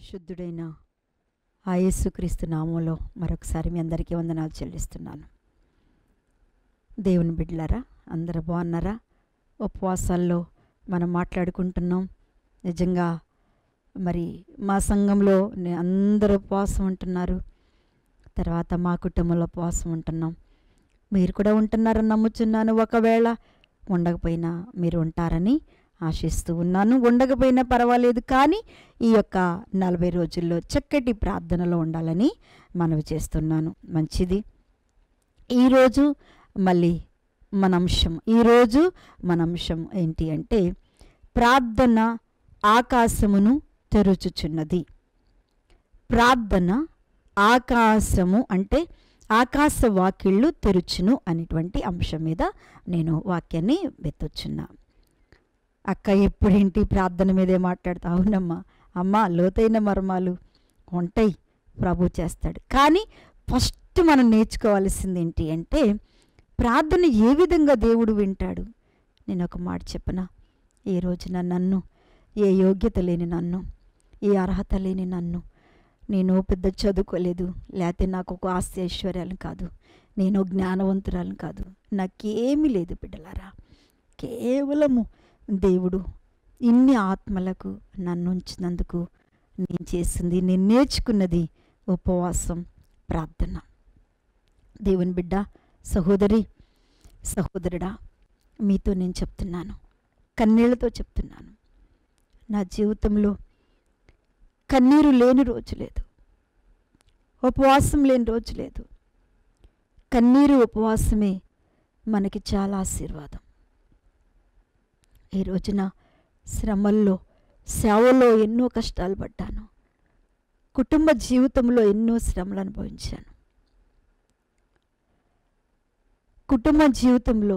పరిశుద్ధుడైన ఆ యేసుక్రీస్తు నామంలో మరొకసారి మీ అందరికీ వందనాలు చెల్లిస్తున్నాను దేవుని బిడ్డలారా అందరూ బాగున్నారా ఉపవాసాల్లో మనం మాట్లాడుకుంటున్నాం నిజంగా మరి మా సంఘంలో నే- అందరూ ఉపవాసం ఉంటున్నారు తర్వాత మా కుటుంబంలో ఉపవాసం ఉంటున్నాం మీరు కూడా ఉంటున్నారని నమ్ముచున్నాను ఒకవేళ ఉండకపోయినా మీరు ఉంటారని ఆశిస్తూ ఉన్నాను ఉండకపోయినా పర్వాలేదు కానీ ఈ యొక్క నలభై రోజుల్లో చక్కటి ప్రార్థనలో ఉండాలని మనవి చేస్తున్నాను మంచిది ఈరోజు మళ్ళీ మన అంశం ఈరోజు మన అంశం ఏంటి అంటే ప్రార్థన ఆకాశమును తెరుచుచున్నది ప్రార్థన ఆకాశము అంటే ఆకాశ వాకిళ్ళు తెరుచును అనేటువంటి అంశం మీద నేను వాక్యాన్ని వెతుచున్నా అక్క ఎప్పుడేంటి ప్రార్థన మీదే మాట్లాడుతా అవునమ్మా అమ్మ లోతైన మర్మాలు ఉంటాయి ప్రభు చేస్తాడు కానీ ఫస్ట్ మనం నేర్చుకోవాల్సింది ఏంటి అంటే ప్రార్థన ఏ విధంగా దేవుడు వింటాడు నేను ఒక మాట చెప్పనా ఈ రోజున నన్ను ఏ యోగ్యత లేని నన్ను ఏ అర్హత లేని నన్ను నేను పెద్ద చదువుకోలేదు లేకపోతే నాకు ఒక ఆస్తి ఐశ్వర్యాలను కాదు నేను జ్ఞానవంతురాలను కాదు నాకేమీ లేదు బిడ్డలారా కేవలము దేవుడు ఇన్ని ఆత్మలకు నన్ను ఉంచినందుకు నేను చేసింది నేను నేర్చుకున్నది ఉపవాసం ప్రార్థన దేవుని బిడ్డ సహోదరి సహోదరుడా మీతో నేను చెప్తున్నాను కన్నీళ్లతో చెప్తున్నాను నా జీవితంలో కన్నీరు లేని రోజు లేదు ఉపవాసం లేని రోజు లేదు కన్నీరు ఉపవాసమే మనకి చాలా ఆశీర్వాదం ఈ రోజున శ్రమల్లో సేవలో ఎన్నో కష్టాలు పడ్డాను కుటుంబ జీవితంలో ఎన్నో శ్రమలు అనుభవించాను కుటుంబ జీవితంలో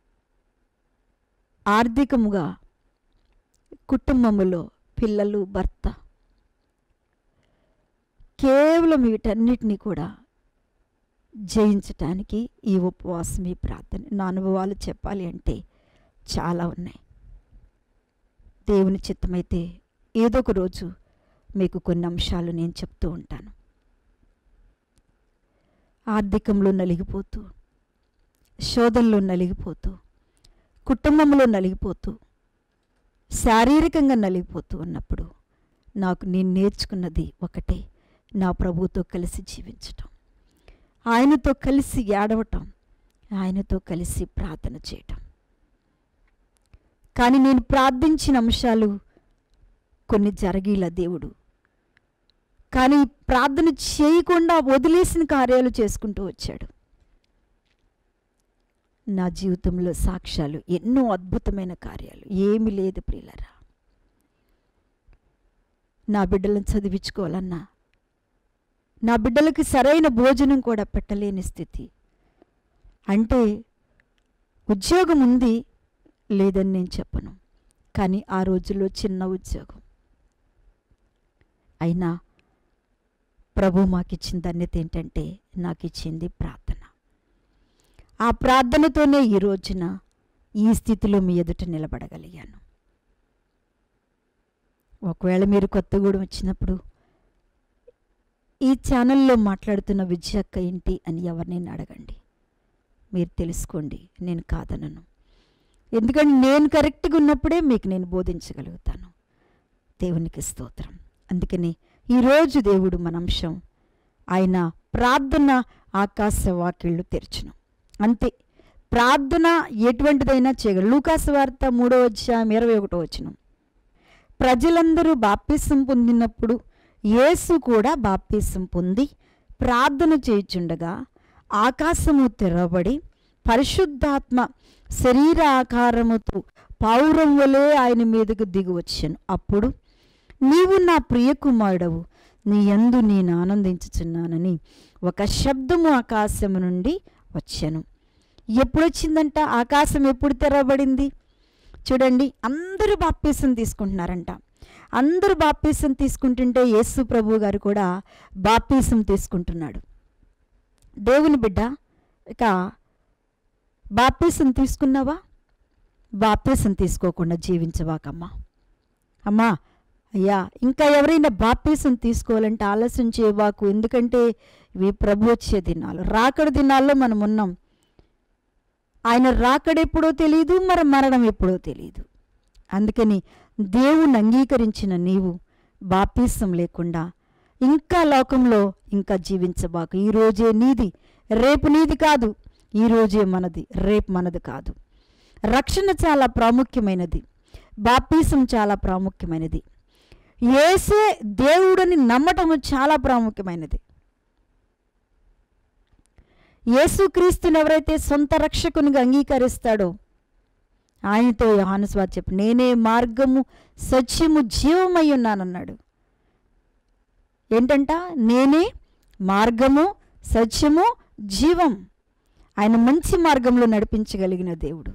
ఆర్థికముగా కుటుంబములో పిల్లలు భర్త కేవలం వీటన్నిటినీ కూడా జయించటానికి ఈ ఉపవాసం ఈ ప్రార్థన నా అనుభవాలు చెప్పాలి అంటే చాలా ఉన్నాయి దేవుని చిత్తమైతే ఏదో ఒక రోజు మీకు కొన్ని అంశాలు నేను చెప్తూ ఉంటాను ఆర్థికంలో నలిగిపోతూ శోధనలో నలిగిపోతూ కుటుంబంలో నలిగిపోతూ శారీరకంగా నలిగిపోతూ ఉన్నప్పుడు నాకు నేను నేర్చుకున్నది ఒకటే నా ప్రభువుతో కలిసి జీవించటం ఆయనతో కలిసి ఏడవటం ఆయనతో కలిసి ప్రార్థన చేయటం కానీ నేను ప్రార్థించిన అంశాలు కొన్ని జరగీల దేవుడు కానీ ప్రార్థన చేయకుండా వదిలేసిన కార్యాలు చేసుకుంటూ వచ్చాడు నా జీవితంలో సాక్ష్యాలు ఎన్నో అద్భుతమైన కార్యాలు ఏమీ లేదు ప్రియులరా నా బిడ్డలను చదివించుకోవాలన్నా నా బిడ్డలకి సరైన భోజనం కూడా పెట్టలేని స్థితి అంటే ఉద్యోగం ఉంది లేదని నేను చెప్పను కానీ ఆ రోజుల్లో చిన్న ఉద్యోగం అయినా ప్రభు మాకిచ్చిన ధన్యత ఏంటంటే నాకు ఇచ్చింది ప్రార్థన ఆ ప్రార్థనతోనే ఈ రోజున ఈ స్థితిలో మీ ఎదుట నిలబడగలిగాను ఒకవేళ మీరు కొత్తగూడెం వచ్చినప్పుడు ఈ ఛానల్లో మాట్లాడుతున్న విజయక్క ఏంటి అని ఎవరినైనా అడగండి మీరు తెలుసుకోండి నేను కాదనను ఎందుకంటే నేను కరెక్ట్గా ఉన్నప్పుడే మీకు నేను బోధించగలుగుతాను దేవునికి స్తోత్రం అందుకని ఈరోజు దేవుడు మన అంశం ఆయన ప్రార్థన ఆకాశ వాకిళ్ళు తెరచును అంతే ప్రార్థన ఎటువంటిదైనా చేయగలరు లూకాసు వార్త మూడో అధ్యాయం ఇరవై ఒకటో వచ్చిన ప్రజలందరూ బాప్తిసం పొందినప్పుడు యేసు కూడా బాప్తిసం పొంది ప్రార్థన చేయుచుండగా ఆకాశము తెరవబడి పరిశుద్ధాత్మ శరీర ఆకారముతో పౌరం వలె ఆయన మీదకు దిగి వచ్చాను అప్పుడు నీవు నా ప్రియ కుమారుడవు నీ యందు నేను ఆనందించుచున్నానని ఒక శబ్దము ఆకాశము నుండి వచ్చాను ఎప్పుడు వచ్చిందంట ఆకాశం ఎప్పుడు తెరవబడింది చూడండి అందరూ బాప్తీసం తీసుకుంటున్నారంట అందరూ బాప్తీసం తీసుకుంటుంటే యేసు ప్రభు గారు కూడా బాప్తీసం తీసుకుంటున్నాడు దేవుని బిడ్డ ఇక బాప్తీసం తీసుకున్నావా బాప్తీసం తీసుకోకుండా జీవించవాకమ్మా అమ్మా అయ్యా ఇంకా ఎవరైనా బాప్తీసం తీసుకోవాలంటే ఆలస్యం చేయబాకు ఎందుకంటే ఇవి ప్రభు వచ్చే దినాలు రాకడ దినాల్లో మనం ఉన్నాం ఆయన రాకడెప్పుడో తెలియదు మరి మరణం ఎప్పుడో తెలియదు అందుకని దేవుణ్ణి అంగీకరించిన నీవు బాప్తీసం లేకుండా ఇంకా లోకంలో ఇంకా జీవించబాకు ఈరోజే నీది రేపు నీది కాదు ఈరోజే మనది రేపు మనది కాదు రక్షణ చాలా ప్రాముఖ్యమైనది బాప్తీసం చాలా ప్రాముఖ్యమైనది ఏసే దేవుడని నమ్మటము చాలా ప్రాముఖ్యమైనది యేసుక్రీస్తుని ఎవరైతే సొంత రక్షకునిగా అంగీకరిస్తాడో ఆయనతో యోహానుస్వార్ చెప్పు నేనే మార్గము సత్యము జీవమై ఉన్నానన్నాడు ఏంటంట నేనే మార్గము సత్యము జీవం ఆయన మంచి మార్గంలో నడిపించగలిగిన దేవుడు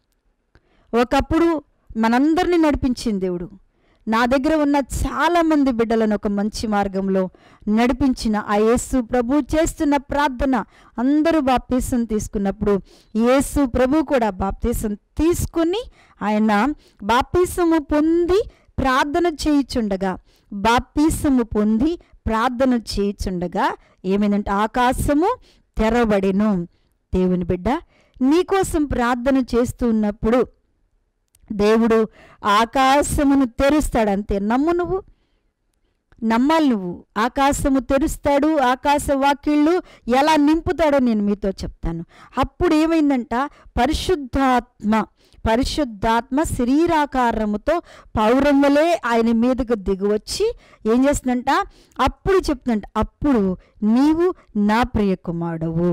ఒకప్పుడు మనందరినీ నడిపించిన దేవుడు నా దగ్గర ఉన్న చాలామంది బిడ్డలను ఒక మంచి మార్గంలో నడిపించిన ఆ యేసు ప్రభు చేస్తున్న ప్రార్థన అందరూ బాప్తీసం తీసుకున్నప్పుడు యేసు ప్రభు కూడా బాప్తీసం తీసుకుని ఆయన బాప్తీసము పొంది ప్రార్థన చేయుచుండగా బాప్తీసము పొంది ప్రార్థన చేయుచుండగా ఏమైందంటే ఆకాశము తెరబడిను దేవుని బిడ్డ నీకోసం ప్రార్థన చేస్తూ ఉన్నప్పుడు దేవుడు ఆకాశమును తెరుస్తాడు అంతే నమ్ము నువ్వు నమ్మాలి నువ్వు ఆకాశము తెరుస్తాడు ఆకాశ వాక్యుళ్ళు ఎలా నింపుతాడో నేను మీతో చెప్తాను అప్పుడు ఏమైందంట పరిశుద్ధాత్మ పరిశుద్ధాత్మ శరీరాకారముతో పౌరములే ఆయన మీదకు దిగివచ్చి ఏం చేస్తుందంట అప్పుడు చెప్తుందంట అప్పుడు నీవు నా ప్రియ కుమారుడవు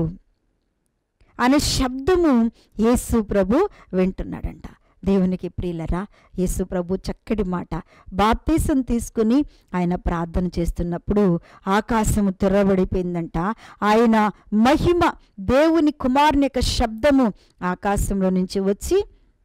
అనే శబ్దము యేసు ప్రభు వింటున్నాడంట దేవునికి ప్రియులరా యేసు ప్రభు చక్కటి మాట బాప్తీసం తీసుకుని ఆయన ప్రార్థన చేస్తున్నప్పుడు ఆకాశము తెరవడిపోయిందంట ఆయన మహిమ దేవుని కుమారుని యొక్క శబ్దము ఆకాశంలో నుంచి వచ్చి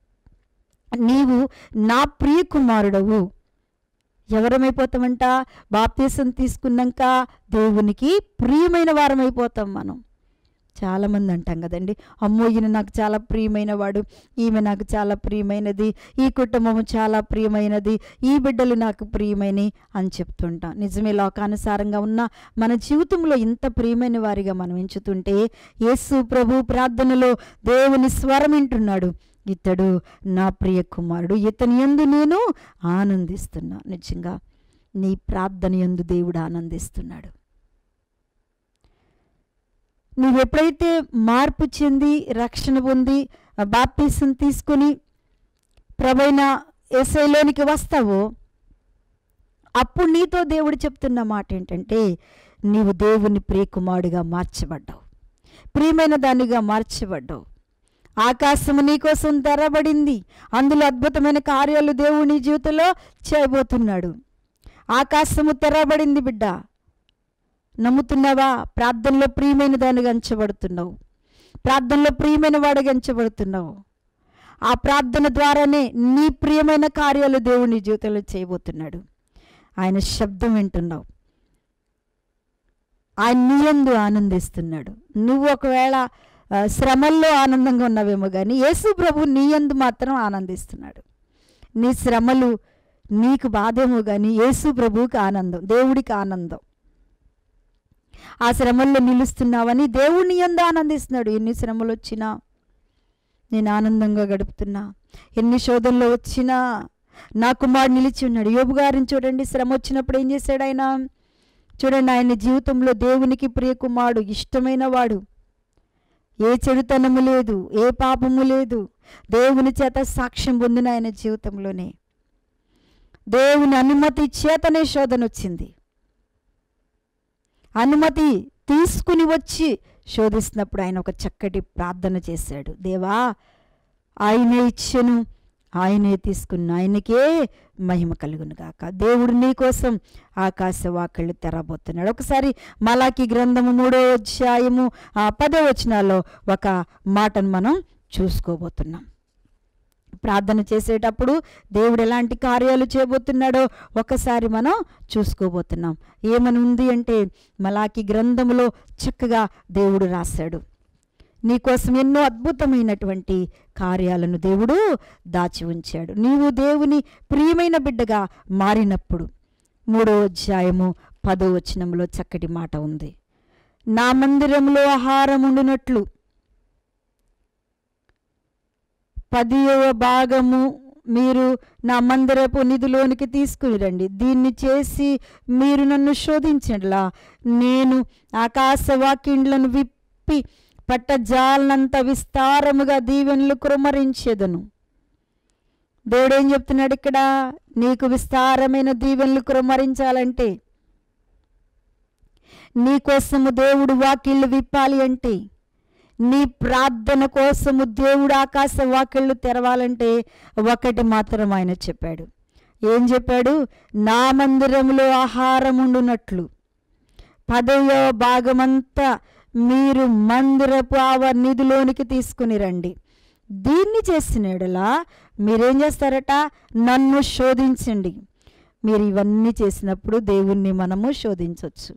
నీవు నా ప్రియ కుమారుడవు ఎవరమైపోతామంట బాప్తీసం తీసుకున్నాక దేవునికి ప్రియమైన వారమైపోతాం మనం చాలామంది అంటాం కదండి అమ్మో ఈయన నాకు చాలా ప్రియమైన వాడు ఈమె నాకు చాలా ప్రియమైనది ఈ కుటుంబము చాలా ప్రియమైనది ఈ బిడ్డలు నాకు ప్రియమైనవి అని చెప్తుంటాం నిజమే లోకానుసారంగా ఉన్న మన జీవితంలో ఇంత ప్రియమైన వారిగా మనం ఎంచుతుంటే యేసు ప్రభు ప్రార్థనలో దేవుని స్వరం వింటున్నాడు ఇతడు నా ప్రియ కుమారుడు ఇతని యందు నేను ఆనందిస్తున్నా నిజంగా నీ ప్రార్థన యందు దేవుడు ఆనందిస్తున్నాడు నువ్వు ఎప్పుడైతే మార్పు చెంది రక్షణ పొంది బాప్తీసం తీసుకుని ప్రభైన ఎస్ఐలోనికి వస్తావో అప్పుడు నీతో దేవుడు చెప్తున్న మాట ఏంటంటే నీవు దేవుని ప్రియకుమారుడిగా మార్చబడ్డావు ప్రియమైన దానిగా మార్చబడ్డావు ఆకాశము నీకోసం తెరబడింది అందులో అద్భుతమైన కార్యాలు దేవుని జీవితంలో చేయబోతున్నాడు ఆకాశము తెరబడింది బిడ్డ నమ్ముతున్నావా ప్రార్థనలో ప్రియమైన దానిగా ఎంచబడుతున్నావు ప్రార్థనలో ప్రియమైన వాడిగా ఎంచబడుతున్నావు ఆ ప్రార్థన ద్వారానే నీ ప్రియమైన కార్యాలు దేవుని జీవితంలో చేయబోతున్నాడు ఆయన శబ్దం వింటున్నావు ఆయన నీయందు ఆనందిస్తున్నాడు నువ్వు ఒకవేళ ఆ, శ్రమల్లో ఆనందంగా ఉన్నావేమో కానీ యేసు ప్రభు నీయందు మాత్రం ఆనందిస్తున్నాడు నీ శ్రమలు నీకు బాధేమో కానీ యేసు ప్రభువుకి ఆనందం దేవుడికి ఆనందం ఆ శ్రమల్లో నిలుస్తున్నావని దేవుడిని ఎందు ఆనందిస్తున్నాడు ఎన్ని శ్రమలు వచ్చినా నేను ఆనందంగా గడుపుతున్నా ఎన్ని శోధనలు వచ్చినా నా కుమారుడు నిలిచి ఉన్నాడు యోబు గారిని చూడండి శ్రమ వచ్చినప్పుడు ఏం చేశాడు ఆయన చూడండి ఆయన జీవితంలో దేవునికి ప్రియ కుమారుడు ఇష్టమైన వాడు ఏ చెడుతనము లేదు ఏ పాపము లేదు దేవుని చేత సాక్ష్యం పొందిన ఆయన జీవితంలోనే దేవుని అనుమతి చేతనే శోధన వచ్చింది అనుమతి తీసుకుని వచ్చి శోధిస్తున్నప్పుడు ఆయన ఒక చక్కటి ప్రార్థన చేశాడు దేవా ఆయనే ఇచ్చెను ఆయనే తీసుకున్న ఆయనకే మహిమ కలుగును గాక దేవుడు నీ కోసం ఆకాశ వాకళ్ళు తెరబోతున్నాడు ఒకసారి మలాకి గ్రంథము మూడో అధ్యాయము ఆ పదో వచనాల్లో ఒక మాటను మనం చూసుకోబోతున్నాం ప్రార్థన చేసేటప్పుడు దేవుడు ఎలాంటి కార్యాలు చేయబోతున్నాడో ఒకసారి మనం చూసుకోబోతున్నాం ఏమని ఉంది అంటే మలాకి గ్రంథములో చక్కగా దేవుడు రాశాడు నీకోసం ఎన్నో అద్భుతమైనటువంటి కార్యాలను దేవుడు దాచి ఉంచాడు నీవు దేవుని ప్రియమైన బిడ్డగా మారినప్పుడు మూడో అధ్యాయము పదో వచనంలో చక్కటి మాట ఉంది నా మందిరంలో ఆహారం ఉండునట్లు పదియవ భాగము మీరు నా మందిరపు నిధిలోనికి తీసుకుని రండి దీన్ని చేసి మీరు నన్ను శోధించట్లా నేను ఆకాశవాకిండ్లను విప్పి పట్టజాలనంత విస్తారముగా దీవెనలు కురమరించేదను దేవుడు ఏం చెప్తున్నాడు ఇక్కడ నీకు విస్తారమైన దీవెనలు కురమరించాలంటే నీ కోసము దేవుడు వాకిళ్ళు విప్పాలి అంటే నీ ప్రార్థన కోసము దేవుడు ఆకాశ వాకిళ్ళు తెరవాలంటే ఒకటి మాత్రం ఆయన చెప్పాడు ఏం చెప్పాడు నా మందిరంలో ఆహారం ఉండునట్లు పదవ భాగమంతా మీరు మందిరపు ఆవ నిధిలోనికి తీసుకుని రండి దీన్ని చేసినడలా మీరేం చేస్తారట నన్ను శోధించండి మీరు ఇవన్నీ చేసినప్పుడు దేవుణ్ణి మనము శోధించవచ్చు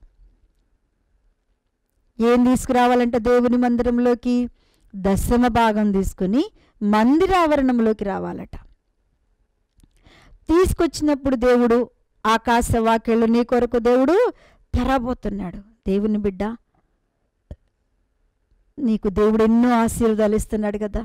ఏం తీసుకురావాలంటే దేవుని మందిరంలోకి దశమ భాగం తీసుకుని మందిర ఆవరణంలోకి రావాలట తీసుకొచ్చినప్పుడు దేవుడు ఆకాశ వాక్యలు నీ కొరకు దేవుడు తెరబోతున్నాడు దేవుని బిడ్డ నీకు దేవుడు ఎన్నో ఆశీర్వాదాలు ఇస్తున్నాడు కదా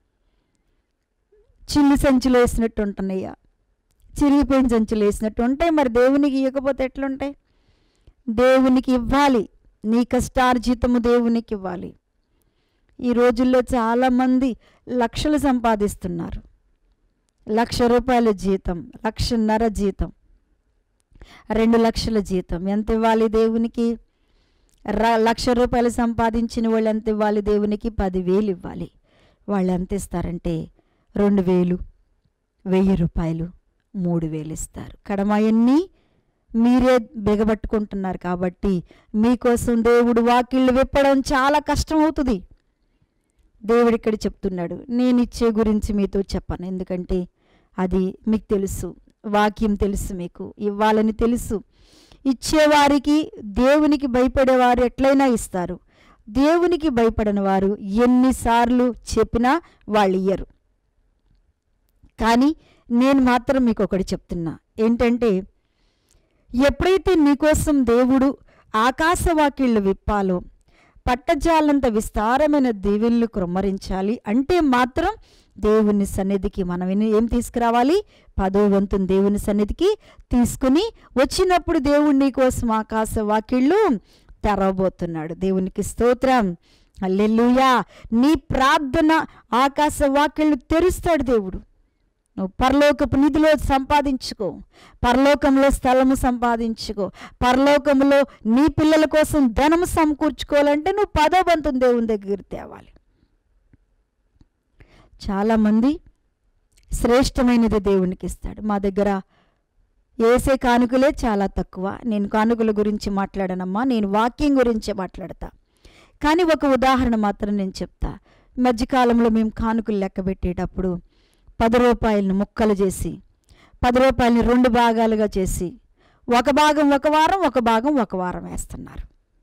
చిల్లు సంచులు వేసినట్టు ఉంటున్నాయ్యా చిరిగిపోయిన సంచులు వేసినట్టు ఉంటాయి మరి దేవునికి ఇవ్వకపోతే ఎట్లుంటాయి దేవునికి ఇవ్వాలి నీ కష్టార్జితము దేవునికి ఇవ్వాలి ఈ రోజుల్లో చాలామంది లక్షలు సంపాదిస్తున్నారు లక్ష రూపాయల జీతం లక్షన్నర జీతం రెండు లక్షల జీతం ఎంత ఇవ్వాలి దేవునికి ర లక్ష రూపాయలు సంపాదించిన వాళ్ళు ఎంత ఇవ్వాలి దేవునికి పదివేలు ఇవ్వాలి వాళ్ళు ఎంత ఇస్తారంటే రెండు వేలు వెయ్యి రూపాయలు మూడు వేలు ఇస్తారు కడమాయన్నీ మీరే బిగబట్టుకుంటున్నారు కాబట్టి మీకోసం దేవుడు వాకిళ్ళు విప్పడం చాలా కష్టం అవుతుంది దేవుడు ఇక్కడ చెప్తున్నాడు నేను ఇచ్చే గురించి మీతో చెప్పను ఎందుకంటే అది మీకు తెలుసు వాక్యం తెలుసు మీకు ఇవ్వాలని తెలుసు ఇచ్చేవారికి దేవునికి భయపడేవారు ఎట్లయినా ఇస్తారు దేవునికి భయపడని వారు ఎన్నిసార్లు చెప్పినా వాళ్ళు ఇయ్యరు కానీ నేను మాత్రం మీకు ఒకటి చెప్తున్నా ఏంటంటే ఎప్పుడైతే నీకోసం దేవుడు ఆకాశవాకిళ్ళు విప్పాలో పట్టజాలంత విస్తారమైన దీవెనలు కృమ్మరించాలి అంటే మాత్రం దేవుని సన్నిధికి మనం ఎన్ని- ఏం తీసుకురావాలి పదో వంతుని దేవుని సన్నిధికి తీసుకుని వచ్చినప్పుడు దేవుడు నీ కోసం ఆకాశ వాకిళ్ళు తెరవబోతున్నాడు దేవునికి స్తోత్రం అల్లెలుయా నీ ప్రార్థన ఆకాశ వాకిళ్ళు తెరుస్తాడు దేవుడు నువ్వు పరలోకపు నిధిలో సంపాదించుకో పరలోకంలో స్థలము సంపాదించుకో పరలోకంలో నీ పిల్లల కోసం ధనము సమకూర్చుకోవాలంటే నువ్వు పదో బంతుని దేవుని దగ్గర తేవాలి చాలామంది శ్రేష్టమైనది దేవునికి ఇస్తాడు మా దగ్గర వేసే కానుకలే చాలా తక్కువ నేను కానుకల గురించి మాట్లాడనమ్మా నేను వాక్యం గురించే మాట్లాడతా కానీ ఒక ఉదాహరణ మాత్రం నేను చెప్తా మధ్యకాలంలో మేము కానుకలు లెక్క పెట్టేటప్పుడు పది రూపాయలను ముక్కలు చేసి పది రూపాయలని రెండు భాగాలుగా చేసి ఒక భాగం ఒక వారం ఒక భాగం ఒక వారం వేస్తున్నారు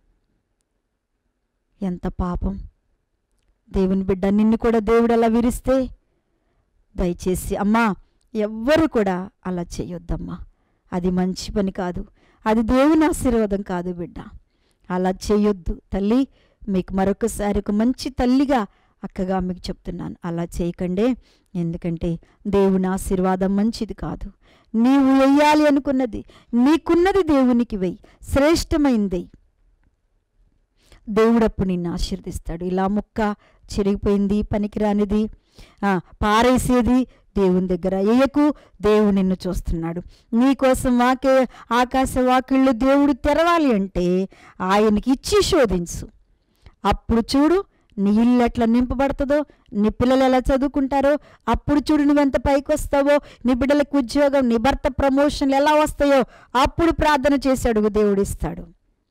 ఎంత పాపం దేవుని బిడ్డ నిన్ను కూడా దేవుడు అలా విరిస్తే దయచేసి అమ్మా ఎవ్వరు కూడా అలా చేయొద్దమ్మా అది మంచి పని కాదు అది దేవుని ఆశీర్వాదం కాదు బిడ్డ అలా చేయొద్దు తల్లి మీకు మరొకసారి ఒక మంచి తల్లిగా అక్కగా మీకు చెప్తున్నాను అలా చేయకండే ఎందుకంటే దేవుని ఆశీర్వాదం మంచిది కాదు నీవు వెయ్యాలి అనుకున్నది నీకున్నది దేవునికి వెయ్యి శ్రేష్టమైంది దేవుడప్పుడు నిన్ను ఆశీర్దిస్తాడు ఇలా ముక్క చిరిగిపోయింది పనికిరానిది ఆ, పారేసేది దేవుని దగ్గర వేయకు దేవుడు నిన్ను చూస్తున్నాడు నీకోసం వాకే ఆకాశ వాకిళ్ళు దేవుడు తెరవాలి అంటే ఆయనకి ఇచ్చి శోధించు అప్పుడు చూడు నీ ఇల్లు ఎట్లా నింపబడుతుందో నీ పిల్లలు ఎలా చదువుకుంటారో అప్పుడు చూడు నువ్వెంత పైకి వస్తావో నీ బిడ్డలకు ఉద్యోగం నీ భర్త ప్రమోషన్లు ఎలా వస్తాయో అప్పుడు ప్రార్థన చేసి అడుగు దేవుడు ఇస్తాడు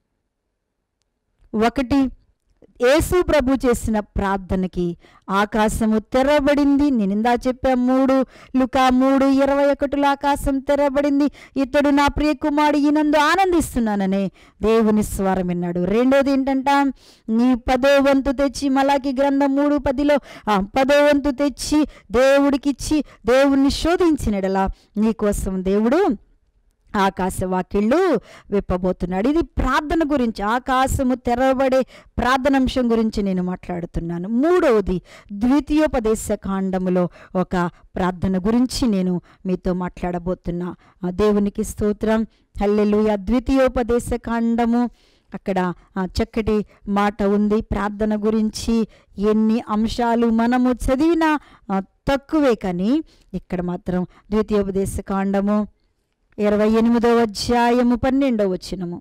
ఒకటి యేసు ప్రభు చేసిన ప్రార్థనకి ఆకాశము తెరవబడింది నేను ఇందా చెప్పా మూడు లుకా మూడు ఇరవై ఒకటిలో ఆకాశం తెరవబడింది ఇతడు నా ప్రియ కుమారుడు ఈనందు ఆనందిస్తున్నాననే దేవుని స్వరం విన్నాడు రెండోది ఏంటంట నీ పదో వంతు తెచ్చి మలాకి గ్రంథం మూడు పదిలో ఆ పదో వంతు తెచ్చి దేవుడికిచ్చి దేవుణ్ణి శోధించినడలా నీకోసం దేవుడు ఆకాశ వాకిళ్ళు విప్పబోతున్నాడు ఇది ప్రార్థన గురించి ఆకాశము తెరవబడే ప్రార్థనాంశం గురించి నేను మాట్లాడుతున్నాను మూడవది ద్వితీయోపదేశ కాండములో ఒక ప్రార్థన గురించి నేను మీతో మాట్లాడబోతున్నా ఆ దేవునికి స్తోత్రం హల్లెలూయ ద్వితీయోపదేశ కాండము అక్కడ ఆ, చక్కటి మాట ఉంది ప్రార్థన గురించి ఎన్ని అంశాలు మనము చదివినా ఆ, తక్కువే కానీ ఇక్కడ మాత్రం ద్వితీయోపదేశ కాండము ఇరవై ఎనిమిదవ అధ్యాయము పన్నెండవ వచనము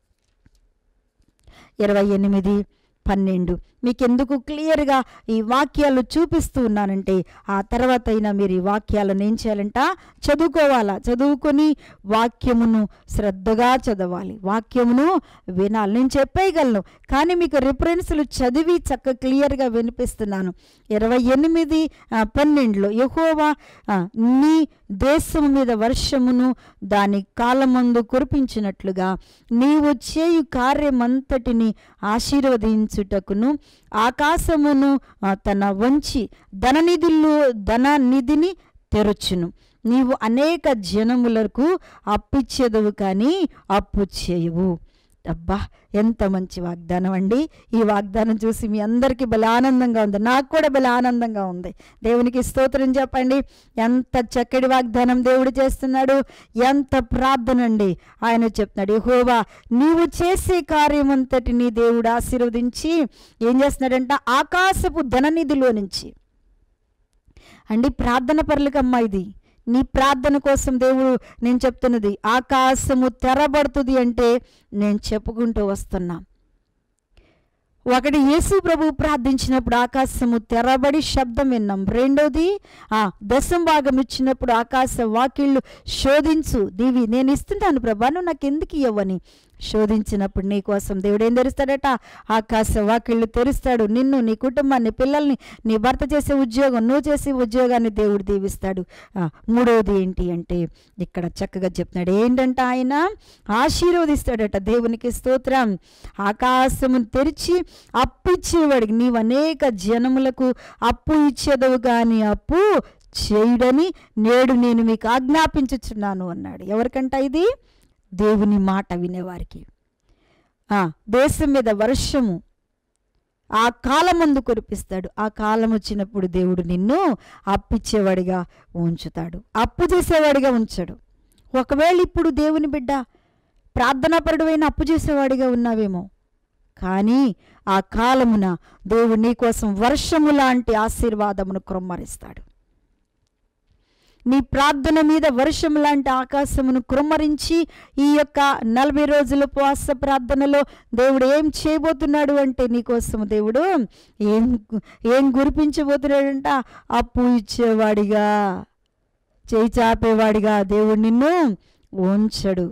ఇరవై ఎనిమిది పన్నెండు మీకెందుకు క్లియర్గా ఈ వాక్యాలు చూపిస్తూ ఉన్నానంటే ఆ తర్వాత అయినా మీరు ఈ వాక్యాలను ఏం చేయాలంట చదువుకోవాలా చదువుకొని వాక్యమును శ్రద్ధగా చదవాలి వాక్యమును వినాలి నేను చెప్పేయగలను కానీ మీకు రిఫరెన్స్లు చదివి చక్క క్లియర్గా వినిపిస్తున్నాను ఇరవై ఎనిమిది ఆ, పన్నెండులో యహోవా ఆ, నీ దేశం మీద వర్షమును దాని కాలమందు కురిపించినట్లుగా నీవు చేయు కార్యమంతటిని ఆశీర్వదించుటకును ఆకాశమును ఆ, తన వంచి ధననిధులు ధననిధిని తెరచును నీవు అనేక జనములకు అప్పిచ్చేదవు కానీ అప్పు చేయవు అబ్బా ఎంత మంచి వాగ్దానం అండి ఈ వాగ్దానం చూసి మీ అందరికీ భలే ఆనందంగా ఉంది నాకు కూడా భలే ఆనందంగా ఉంది దేవునికి స్తోత్రం చెప్పండి ఎంత చక్కటి వాగ్దానం దేవుడు చేస్తున్నాడు ఎంత ప్రార్థన అండి ఆయన చెప్తున్నాడు యెహోవా నీవు చేసే కార్యమంతటిని దేవుడు ఆశీర్వదించి ఏం చేస్తున్నాడంట ఆకాశపు ధననిధిలో నుంచి అండి ప్రార్థన పరులకమ్మా ఇది నీ ప్రార్థన కోసం దేవుడు నేను చెప్తున్నది ఆకాశము తెరబడుతుంది అంటే నేను చెప్పుకుంటూ వస్తున్నా ఒకటి యేసు ప్రభు ప్రార్థించినప్పుడు ఆకాశము తెరబడి శబ్దం విన్నాం రెండోది ఆ దశం భాగం ఇచ్చినప్పుడు ఆకాశ వాకిళ్ళు శోధించు దీవి నేను ఇస్తున్నాను ప్రభా నువ్వు నాకు ఎందుకు ఇవ్వని శోధించినప్పుడు నీ కోసం దేవుడు ఏం తెరుస్తాడట ఆకాశ వాకిళ్ళు తెరుస్తాడు నిన్ను నీ కుటుంబాన్ని పిల్లల్ని నీ భర్త చేసే ఉద్యోగం నువ్వు చేసే ఉద్యోగాన్ని దేవుడు దీవిస్తాడు ఆ, మూడవది ఏంటి అంటే ఇక్కడ చక్కగా చెప్తున్నాడు ఏంటంటే ఆయన ఆశీర్వదిస్తాడట దేవునికి స్తోత్రం ఆకాశమును తెరిచి అప్పు ఇచ్చేవాడికి నీవు అనేక జనములకు అప్పు ఇచ్చేదవు కానీ అప్పు చేయుడని నేడు నేను మీకు ఆజ్ఞాపించుచున్నాను అన్నాడు ఎవరికంట ఇది దేవుని మాట వినేవారికి ఆ, దేశం మీద వర్షము ఆ కాలమందు కురిపిస్తాడు ఆ కాలం వచ్చినప్పుడు దేవుడు నిన్ను అప్పిచ్చేవాడిగా ఉంచుతాడు అప్పు చేసేవాడిగా ఉంచాడు ఒకవేళ ఇప్పుడు దేవుని బిడ్డ ప్రార్థనాపరుడువైన అప్పు చేసేవాడిగా ఉన్నావేమో కానీ ఆ కాలమున దేవుడు నీ కోసం వర్షము లాంటి ఆశీర్వాదమును క్రొమ్మరిస్తాడు నీ ప్రార్థన మీద వర్షం లాంటి ఆకాశమును కృమ్మరించి ఈ యొక్క నలభై రోజుల ఉపవాస ప్రార్థనలో దేవుడు ఏం చేయబోతున్నాడు అంటే నీకోసం దేవుడు ఏం ఏం గురిపించబోతున్నాడంట అప్పు ఇచ్చేవాడిగా చేయి చాపేవాడిగా దేవుడు నిన్ను ఉంచడు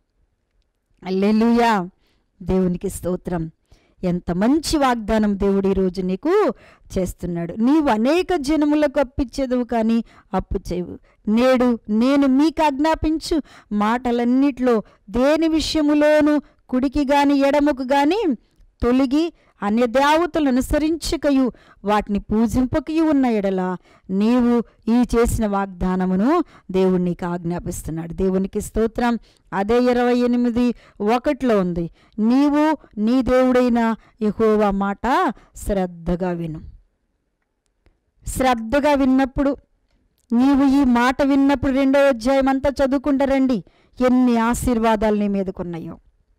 అల్లెలుయా దేవునికి స్తోత్రం ఎంత మంచి వాగ్దానం దేవుడు ఈరోజు నీకు చేస్తున్నాడు నీవు అనేక జనములకు అప్పిచ్చేదవు కానీ అప్పు చేయవు నేడు నేను మీకు ఆజ్ఞాపించు మాటలన్నిట్లో దేని విషయములోను కుడికి గాని ఎడముకు గాని తొలగి అన్య దేవతలను అనుసరించకయు వాటిని పూజింపకయు ఉన్న ఎడల నీవు ఈ చేసిన వాగ్దానమును దేవుడు నీకు ఆజ్ఞాపిస్తున్నాడు దేవునికి స్తోత్రం అదే ఇరవై ఎనిమిది ఒకటిలో ఉంది నీవు నీ దేవుడైన యెహోవా మాట శ్రద్ధగా విను శ్రద్ధగా విన్నప్పుడు నీవు ఈ మాట విన్నప్పుడు రెండో అధ్యాయం అంతా చదువుకుంటారండి ఎన్ని ఆశీర్వాదాలు నీ మీదకున్నాయో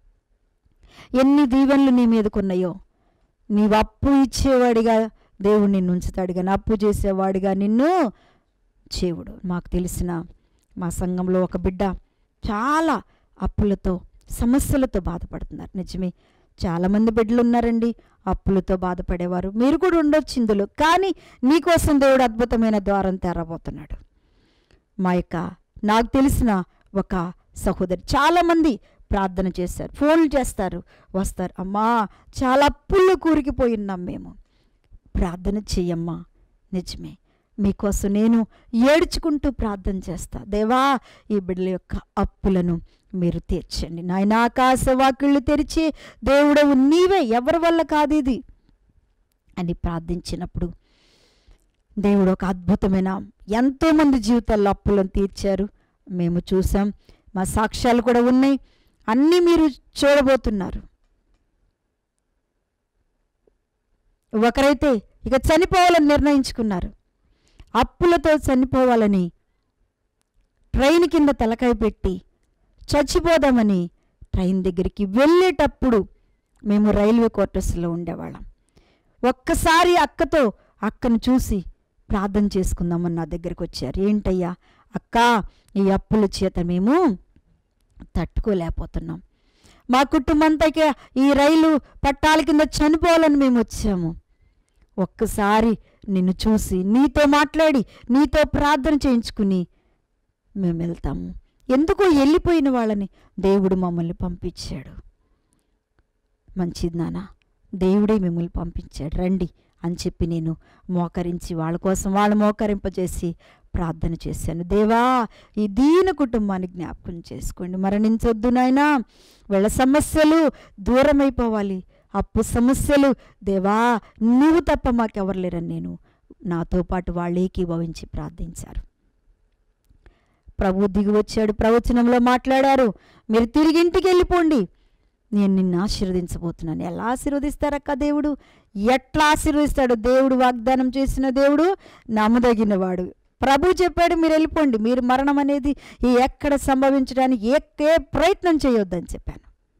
ఎన్ని దీవెనలు నీ మీదకున్నాయో నీవు అప్పు ఇచ్చేవాడిగా దేవుడు నిన్ను ఉంచుతాడు కానీ అప్పు చేసేవాడిగా నిన్ను చేవుడు మాకు తెలిసిన మా సంఘంలో ఒక బిడ్డ చాలా అప్పులతో సమస్యలతో బాధపడుతున్నారు నిజమే చాలామంది బిడ్డలు ఉన్నారండి అప్పులతో బాధపడేవారు మీరు కూడా ఉండొచ్చు ఇందులో కానీ నీకోసం దేవుడు అద్భుతమైన ద్వారం తెరబోతున్నాడు మా యొక్క నాకు తెలిసిన ఒక సహోదరి చాలామంది ప్రార్థన చేశారు ఫోన్లు చేస్తారు వస్తారు అమ్మా చాలా అప్పుల్లో కూరికిపోయి ఉన్నాం మేము ప్రార్థన చెయ్యమ్మా నిజమే మీకోసం నేను ఏడ్చుకుంటూ ప్రార్థన చేస్తా దేవా ఈ బిడ్డల యొక్క అప్పులను మీరు తీర్చండి నాయన ఆకాశ వాకిళ్ళు తెరిచి దేవుడవు నీవే ఎవరి వల్ల కాదు ఇది అని ప్రార్థించినప్పుడు దేవుడు ఒక అద్భుతమైన ఎంతోమంది జీవితాల్లో అప్పులను తీర్చారు మేము చూసాం మా సాక్ష్యాలు కూడా ఉన్నాయి అన్నీ మీరు చూడబోతున్నారు ఒకరైతే ఇక చనిపోవాలని నిర్ణయించుకున్నారు అప్పులతో చనిపోవాలని ట్రైన్ కింద తలకాయ పెట్టి చచ్చిపోదామని ట్రైన్ దగ్గరికి వెళ్ళేటప్పుడు మేము రైల్వే క్వార్టర్స్లో ఉండేవాళ్ళం ఒక్కసారి అక్కతో అక్కను చూసి ప్రార్థన చేసుకుందామని నా దగ్గరికి వచ్చారు ఏంటయ్యా అక్క ఈ అప్పుల చేత మేము తట్టుకోలేకపోతున్నాం మా కుటుంబంతకి ఈ రైలు పట్టాల కింద చనిపోవాలని మేము వచ్చాము ఒక్కసారి నిన్ను చూసి నీతో మాట్లాడి నీతో ప్రార్థన చేయించుకుని మేము వెళ్తాము ఎందుకో వెళ్ళిపోయిన వాళ్ళని దేవుడు మమ్మల్ని పంపించాడు మంచిది నాన్న దేవుడే మిమ్మల్ని పంపించాడు రండి అని చెప్పి నేను మోకరించి వాళ్ళ కోసం వాళ్ళు మోకరింపజేసి ప్రార్థన చేశాను దేవా ఈ దీన కుటుంబాన్ని జ్ఞాపకం చేసుకోండి మరణించొద్దు నాయనా వీళ్ళ సమస్యలు దూరమైపోవాలి అప్పు సమస్యలు దేవా నువ్వు తప్ప మాకెవరు లేరని నేను నాతో పాటు వాళ్ళు ఏకీభవించి ప్రార్థించారు ప్రభు దిగి వచ్చాడు ప్రవచనంలో మాట్లాడారు మీరు తిరిగి ఇంటికి వెళ్ళిపోండి నేను నిన్ను ఆశీర్వదించబోతున్నాను ఎలా ఆశీర్వదిస్తారక్క దేవుడు ఎట్లా ఆశీర్వదిస్తాడు దేవుడు వాగ్దానం చేసిన దేవుడు నమ్మదగినవాడు ప్రభు చెప్పాడు మీరు వెళ్ళిపోండి మీరు మరణం అనేది ఈ ఎక్కడ సంభవించడానికి ఏ ఏ ప్రయత్నం చేయొద్దని చెప్పాను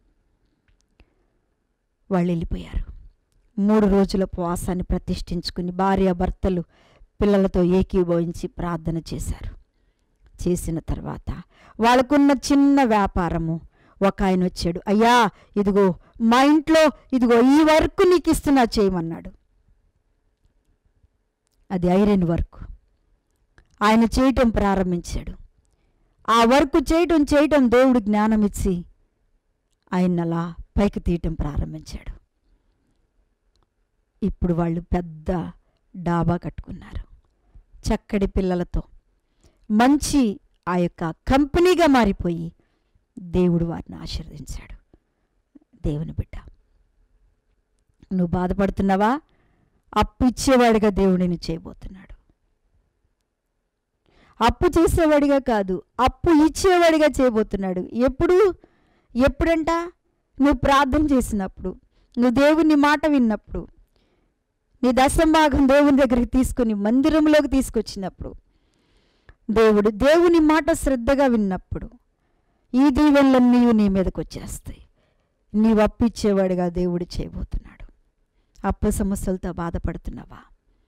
వాళ్ళు వెళ్ళిపోయారు మూడు రోజుల ఉపవాసాన్ని ప్రతిష్ఠించుకుని భార్య భర్తలు పిల్లలతో ఏకీభవించి ప్రార్థన చేశారు చేసిన తర్వాత వాళ్ళకున్న చిన్న వ్యాపారము ఒక ఆయన వచ్చాడు అయ్యా ఇదిగో మా ఇంట్లో ఇదిగో ఈ వర్క్ నీకు ఇస్తున్నా చేయమన్నాడు అది ఐరన్ వర్క్ ఆయన చేయటం ప్రారంభించాడు ఆ వర్క్ చేయటం చేయటం దేవుడు జ్ఞానం ఇచ్చి ఆయన అలా పైకి తీయటం ప్రారంభించాడు ఇప్పుడు వాళ్ళు పెద్ద డాబా కట్టుకున్నారు చక్కటి పిల్లలతో మంచి ఆ యొక్క కంపెనీగా మారిపోయి దేవుడు వారిని ఆశీర్వదించాడు దేవుని బిడ్డ నువ్వు బాధపడుతున్నావా అప్పు ఇచ్చేవాడిగా దేవుడిని చేయబోతున్నాడు అప్పు చేసేవాడిగా కాదు అప్పు ఇచ్చేవాడిగా చేయబోతున్నాడు ఎప్పుడు ఎప్పుడంట నువ్వు ప్రార్థన చేసినప్పుడు నువ్వు దేవుని మాట విన్నప్పుడు నీ దశంభాగం దేవుని దగ్గరికి తీసుకొని మందిరంలోకి తీసుకొచ్చినప్పుడు దేవుడు దేవుని మాట శ్రద్ధగా విన్నప్పుడు ఈ దీవెనలన్నీ నీ మీదకి వచ్చేస్తాయి నీవు అప్పిచ్చేవాడిగా దేవుడు చేయబోతున్నాడు అప్పు సమస్యలతో బాధపడుతున్నావా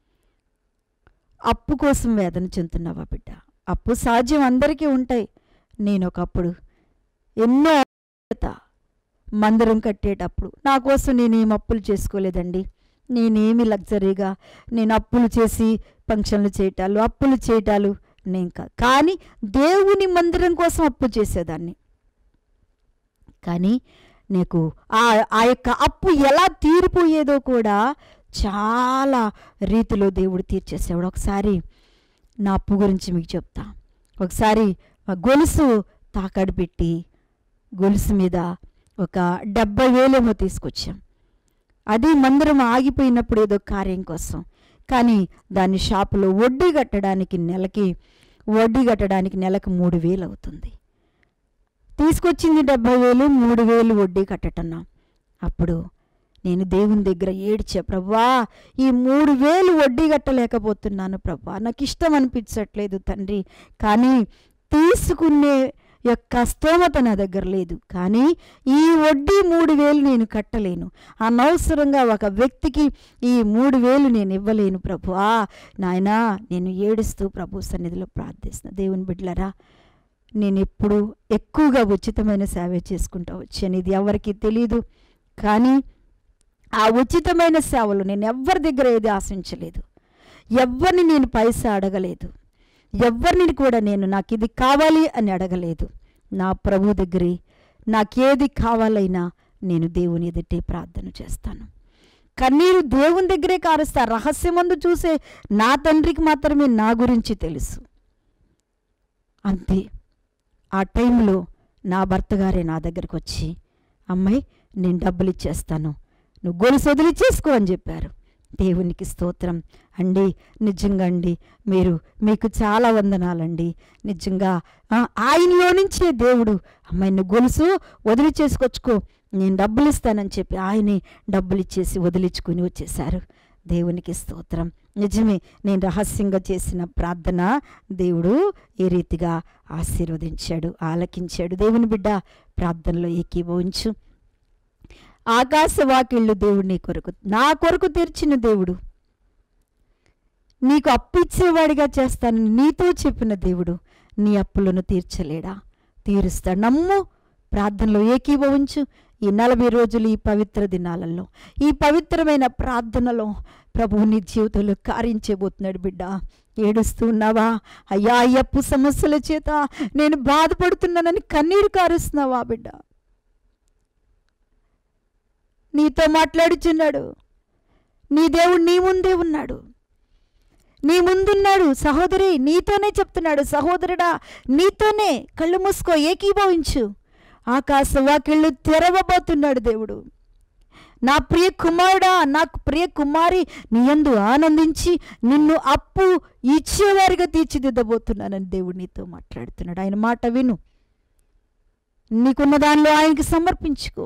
అప్పు కోసం వేదన చెందుతున్నావా బిడ్డ అప్పు సాధ్యం అందరికీ ఉంటాయి నేను ఒకప్పుడు ఎన్నో మందిరం కట్టేటప్పుడు నా కోసం నేనేం అప్పులు చేసుకోలేదండి నేనేమి లగ్జరీగా నేను అప్పులు చేసి ఫంక్షన్లు చేయటాలు అప్పులు చేయటాలు నేను కాదు కానీ దేవుని మందిరం కోసం అప్పు చేసేదాన్ని కానీ నీకు ఆ ఆ యొక్క అప్పు ఎలా తీరిపోయేదో కూడా చాలా రీతిలో దేవుడు తీర్చేసేవాడు ఒకసారి నా అప్పు గురించి మీకు చెప్తా ఒకసారి ఆ గొలుసు తాకడు పెట్టి గొలుసు మీద ఒక డెబ్బై వేలేమో తీసుకొచ్చాం అది మందిరం ఆగిపోయినప్పుడు ఏదో కార్యం కోసం కానీ దాన్ని షాపులో వడ్డీ కట్టడానికి నెలకి వడ్డీ కట్టడానికి నెలకు మూడు వేలు అవుతుంది తీసుకొచ్చింది డెబ్బై వేలు మూడు వేలు వడ్డీ కట్టటన్నా అప్పుడు నేను దేవుని దగ్గర ఏడ్చా ప్రభా ఈ మూడు వేలు వడ్డీ కట్టలేకపోతున్నాను ప్రభా నాకు ఇష్టం అనిపించట్లేదు తండ్రి కానీ తీసుకునే యొక్క స్తోమత నా దగ్గర లేదు కానీ ఈ వడ్డీ మూడు వేలు నేను కట్టలేను అనవసరంగా ఒక వ్యక్తికి ఈ మూడు వేలు నేను ఇవ్వలేను ప్రభు ఆ నాయనా నేను ఏడుస్తూ ప్రభు సన్నిధిలో ప్రార్థిస్తున్నా దేవుని బిడ్డలరా నేను ఎప్పుడు ఎక్కువగా ఉచితమైన సేవ చేసుకుంటా వచ్చాను ఇది ఎవరికి తెలియదు కానీ ఆ ఉచితమైన సేవలు నేను ఎవ్వరి దగ్గర ఏది ఆశించలేదు ఎవరిని నేను పైసా అడగలేదు ఎవరిని కూడా నేను నాకు ఇది కావాలి అని అడగలేదు నా ప్రభు దగ్గరే నాకేది కావాలైనా నేను దేవుని ఎదుటే ప్రార్థన చేస్తాను కన్నీరు దేవుని దగ్గరే కారుస్తా రహస్యమందు చూసే నా తండ్రికి మాత్రమే నా గురించి తెలుసు అంతే ఆ టైంలో నా భర్త గారే నా దగ్గరికి వచ్చి అమ్మాయి నేను డబ్బులు ఇచ్చేస్తాను నువ్వు గొలుసు వదిలిచ్చేసుకో అని చెప్పారు దేవునికి స్తోత్రం అండి నిజంగా అండి మీరు మీకు చాలా వందనాలండి నిజంగా ఆ, ఆయనలో నుంచే దేవుడు అమ్మాయిని గొలుసు వదిలి చేసుకొచ్చుకో నేను డబ్బులు ఇస్తానని చెప్పి ఆయనే డబ్బులు ఇచ్చేసి వదిలించుకుని వచ్చేశారు దేవునికి స్తోత్రం నిజమే నేను రహస్యంగా చేసిన ప్రార్థన దేవుడు ఈ రీతిగా ఆశీర్వదించాడు ఆలకించాడు దేవుని బిడ్డ ప్రార్థనలో ఏకీభవించు ఆకాశవాకిళ్ళు దేవుడు నీ కొరకు నా కొరకు తీర్చిన దేవుడు నీకు అప్పు ఇచ్చేవాడిగా చేస్తానని నీతో చెప్పిన దేవుడు నీ అప్పులను తీర్చలేడా తీరుస్తాడు నమ్ము ప్రార్థనలో ఏకీభవించు ఈ నలభై రోజులు ఈ పవిత్ర దినాలలో ఈ పవిత్రమైన ప్రార్థనలో ప్రభువు నీ జీవితంలో కార్యం చేయబోతున్నాడు బిడ్డ ఏడుస్తూ ఉన్నావా అయ్యా ఈ అప్పు సమస్యల చేత నేను బాధపడుతున్నానని కన్నీరు కారుస్తున్నావా బిడ్డ నీతో మాట్లాడుచున్నాడు నీ దేవుడు నీ ముందే ఉన్నాడు నీ ముందున్నాడు సహోదరి నీతోనే చెప్తున్నాడు సహోదరుడా నీతోనే కళ్ళు మూసుకో ఏకీభవించు ఆకాశ వాకిళ్ళు తెరవబోతున్నాడు దేవుడు నా ప్రియ కుమారుడా నాకు ప్రియ కుమారి నీ యందు ఆనందించి నిన్ను అప్పు ఇచ్చేవారిగా తీర్చిదిద్దబోతున్నానని దేవుడు నీతో మాట్లాడుతున్నాడు ఆయన మాట విను నీకున్న దానిలో ఆయనకి సమర్పించుకో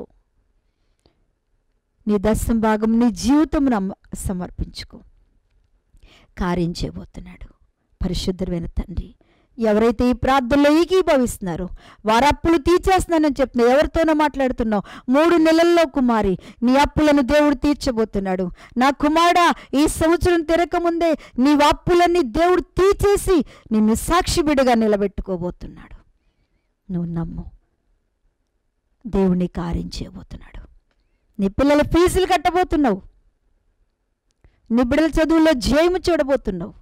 నీ దశం భాగం నీ జీవితం సమర్పించుకో కార్యం చేయబోతున్నాడు పరిశుద్ధమైన తండ్రి ఎవరైతే ఈ ప్రార్థనలో ఏకీభవిస్తున్నారో వారి అప్పులు తీర్చేస్తున్నానని చెప్తున్నా ఎవరితోనో మాట్లాడుతున్నావు మూడు నెలల్లో కుమారి నీ అప్పులను దేవుడు తీర్చబోతున్నాడు నా కుమారుడా ఈ సంవత్సరం తిరగముందే నీ అప్పులన్నీ దేవుడు తీర్చేసి నిన్ను సాక్షి బిడగా నిలబెట్టుకోబోతున్నాడు నువ్వు నమ్ము దేవుని కార్యం చేయబోతున్నాడు నీ పిల్లల ఫీజులు కట్టబోతున్నావు నీ బిడ్డల చదువుల్లో జయము చూడబోతున్నావు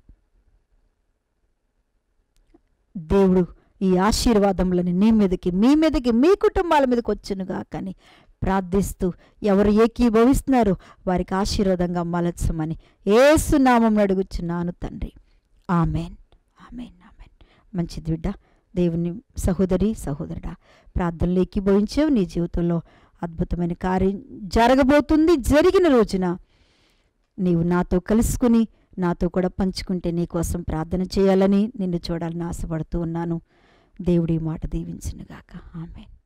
దేవుడు ఈ ఆశీర్వాదములను నీ మీదకి మీ మీదకి మీ కుటుంబాల మీదకి వచ్చునుగా కానీ ప్రార్థిస్తూ ఎవరు ఏకీభవిస్తున్నారో వారికి ఆశీర్వాదంగా మలచమని ఏసునామం అడుగుచున్నాను తండ్రి ఆమెన్ ఆమెన్ ఆమెన్ మంచిది బిడ్డ దేవుని సహోదరి సహోదరుడా ప్రార్థనలు ఏకీభవించావు నీ జీవితంలో అద్భుతమైన కార్యం జరగబోతుంది జరిగిన రోజున నీవు నాతో కలుసుకుని నాతో కూడా పంచుకుంటే నీ కోసం ప్రార్థన చేయాలని నిన్ను చూడాలని ఆశపడుతూ ఉన్నాను దేవుడి మాట దీవించునుగాక ఆమెన్